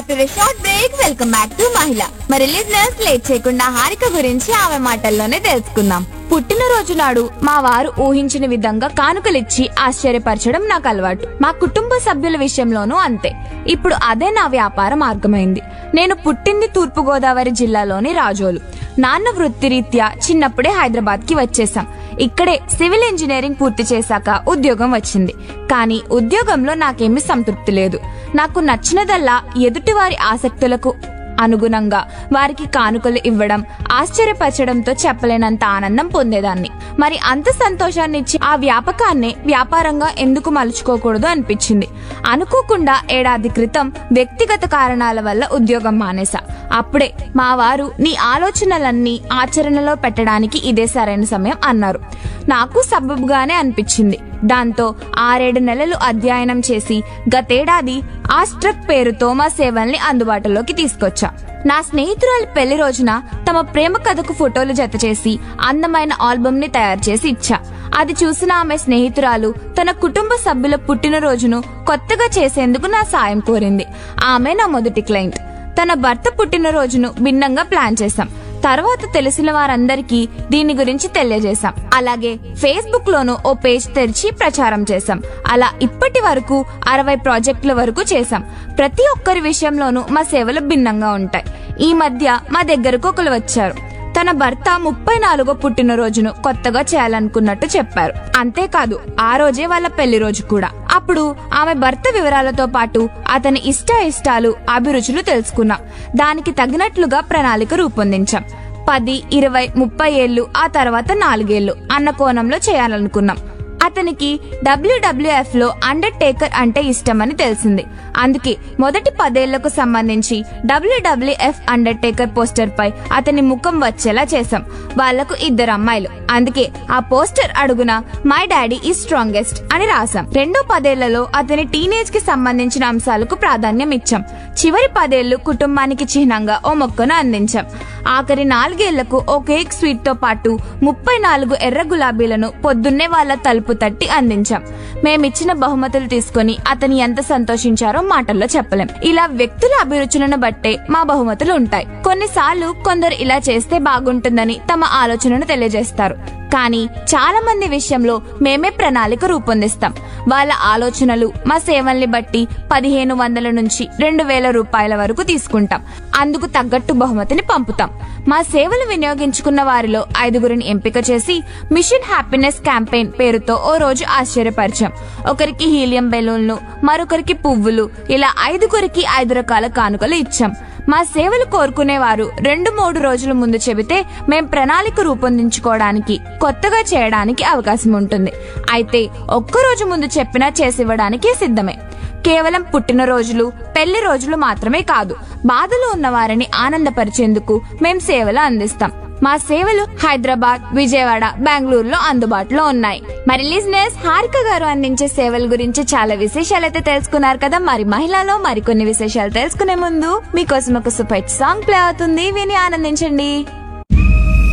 after short break welcome back to మహిళ మరి listeners late చేయకుండా హారిక గురించి ఆమె మాటల్లోనే తెలుసుకుందాం పుట్టినరోజు నాడు మా వారు ఊహించిన విధంగా కానుకలిచ్చి ఆశ్చర్యపరచడం నాకు అలవాటు మా కుటుంబ సభ్యుల విషయంలోనూ అంతే ఇప్పుడు అదే నా వ్యాపార మార్గమైంది నేను పుట్టింది తూర్పుగోదావరి జిల్లాలోని రాజోలు నాన్న వృత్తిరీత్యా చిన్నప్పుడే హైదరాబాద్ కి వచ్చేసాం ఇక్కడే సివిల్ ఇంజనీరింగ్ పూర్తి చేశాక ఉద్యోగం వచ్చింది కానీ ఉద్యోగంలో నాకేమీ సంతృప్తి లేదు నాకు నచ్చినదల్లా ఎదుటివారి ఆసక్తులకు అనుగుణంగా వారికి కానుకలు ఇవ్వడం ఆశ్చర్యపరచడంతో చెప్పలేనంత ఆనందం పొందేదాన్ని మరి అంత సంతోషాన్ని ఇచ్చి ఆ వ్యాపకాన్ని వ్యాపారంగా ఎందుకు మలుచుకోకూడదు అనిపించింది అనుకోకుండా ఏడాది క్రితం వ్యక్తిగత కారణాల వల్ల ఉద్యోగం మానేశా అప్పుడే మా వారు నీ ఆలోచనలన్నీ ఆచరణలో పెట్టడానికి ఇదే సరైన సమయం అన్నారు నాకు సబబుగానే అనిపించింది దాంతో ఆరేడు నెలలు అధ్యయనం చేసి గతేడాది ఆస్ట్రక్ పేరుతో మా సేవల్ని అందుబాటులోకి తీసుకొచ్చా నా స్నేహితురాలి పెళ్లి రోజున తమ ప్రేమ కథకు ఫోటోలు జత చేసి అందమైన ఆల్బమ్ ని తయారు చేసి ఇచ్చా అది చూసిన ఆమె స్నేహితురాలు తన కుటుంబ సభ్యుల పుట్టినరోజును కొత్తగా చేసేందుకు నా సాయం కోరింది ఆమె నా మొదటి క్లయింట్ తన భర్త పుట్టినరోజును భిన్నంగా ప్లాన్ చేశాం తర్వాత తెలిసిన వారందరికీ దీని గురించి తెలియజేశాం అలాగే ఫేస్బుక్ లోను ఓ పేజ్ తెరిచి ప్రచారం చేశాం అలా ఇప్పటి వరకు అరవై ప్రాజెక్టుల వరకు చేశాం ప్రతి ఒక్కరి విషయంలోనూ మా సేవలు భిన్నంగా ఉంటాయి ఈ మధ్య మా దగ్గరకు ఒకరు వచ్చారు తన భర్త ముప్పై నాలుగో పుట్టినరోజును కొత్తగా చేయాలనుకున్నట్టు చెప్పారు అంతేకాదు ఆ రోజే వాళ్ళ పెళ్లి రోజు కూడా అప్పుడు ఆమె భర్త వివరాలతో పాటు అతని ఇష్ట ఇష్టాలు అభిరుచులు తెలుసుకున్నాం దానికి తగినట్లుగా ప్రణాళిక రూపొందించాం పది ఇరవై ముప్పై ఏళ్ళు ఆ తర్వాత నాలుగేళ్లు అన్న కోణంలో చేయాలనుకున్నాం అతనికి డబ్ల్యూడబ్ల్యూఎఫ్ లో అండర్ టేకర్ అంటే ఇష్టమని తెలిసింది అందుకే మొదటి పదేళ్లకు సంబంధించి డబ్ల్యూడబ్ల్యూఎఫ్ అండర్ టేకర్ పోస్టర్ పై అతని ముఖం వచ్చేలా చేశాం వాళ్లకు ఇద్దరు అమ్మాయిలు అందుకే ఆ పోస్టర్ అడుగున మై డాడీ ఈ స్ట్రాంగెస్ట్ అని రాశాం రెండో పదేళ్లలో అతని టీనేజ్ కి సంబంధించిన అంశాలకు ప్రాధాన్యం ఇచ్చాం చివరి పదేళ్లు కుటుంబానికి చిహ్నంగా ఓ మొక్కను అందించాం ఆఖరి నాలుగేళ్లకు ఓ కేక్ స్వీట్ తో పాటు ముప్పై నాలుగు ఎర్ర గులాబీలను పొద్దున్నే వాళ్ళ తలుపు తట్టి అందించాం మేమిచ్చిన బహుమతులు తీసుకొని అతని ఎంత సంతోషించారో మాటల్లో చెప్పలేం ఇలా వ్యక్తుల అభిరుచులను బట్టే మా బహుమతులు ఉంటాయి కొన్నిసార్లు కొందరు ఇలా చేస్తే బాగుంటుందని తమ ఆలోచనను తెలియజేస్తారు కానీ చాలా మంది విషయంలో మేమే ప్రణాళిక రూపొందిస్తాం వాళ్ళ ఆలోచనలు మా సేవల్ని బట్టి పదిహేను వందల నుంచి రెండు వేల రూపాయల వరకు తీసుకుంటాం అందుకు తగ్గట్టు బహుమతిని పంపుతాం మా సేవలు వినియోగించుకున్న వారిలో ఐదుగురిని ఎంపిక చేసి మిషన్ హ్యాపీనెస్ క్యాంపెయిన్ పేరుతో ఓ రోజు ఆశ్చర్యపరిచాం ఒకరికి హీలియం బెలూన్లు మరొకరికి పువ్వులు ఇలా ఐదుగురికి ఐదు రకాల కానుకలు ఇచ్చాం మా సేవలు కోరుకునేవారు రెండు మూడు రోజుల ముందు చెబితే మేం ప్రణాళిక రూపొందించుకోవడానికి కొత్తగా చేయడానికి అవకాశం ఉంటుంది అయితే ఒక్క రోజు ముందు చెప్పినా చేసివ్వడానికి సిద్ధమే కేవలం పుట్టినరోజులు పెళ్లి రోజులు మాత్రమే కాదు బాధలో ఉన్న వారిని ఆనందపరిచేందుకు మేం సేవలు అందిస్తాం మా సేవలు హైదరాబాద్ విజయవాడ బెంగళూరులో అందుబాటులో ఉన్నాయి మరి లిజినెస్ హారిక గారు అందించే సేవల గురించి చాలా విశేషాలు అయితే తెలుసుకున్నారు కదా మరి మహిళలో మరికొన్ని విశేషాలు తెలుసుకునే ముందు మీకోసం ఒక సూపర్ సాంగ్ ప్లే అవుతుంది విని ఆనందించండి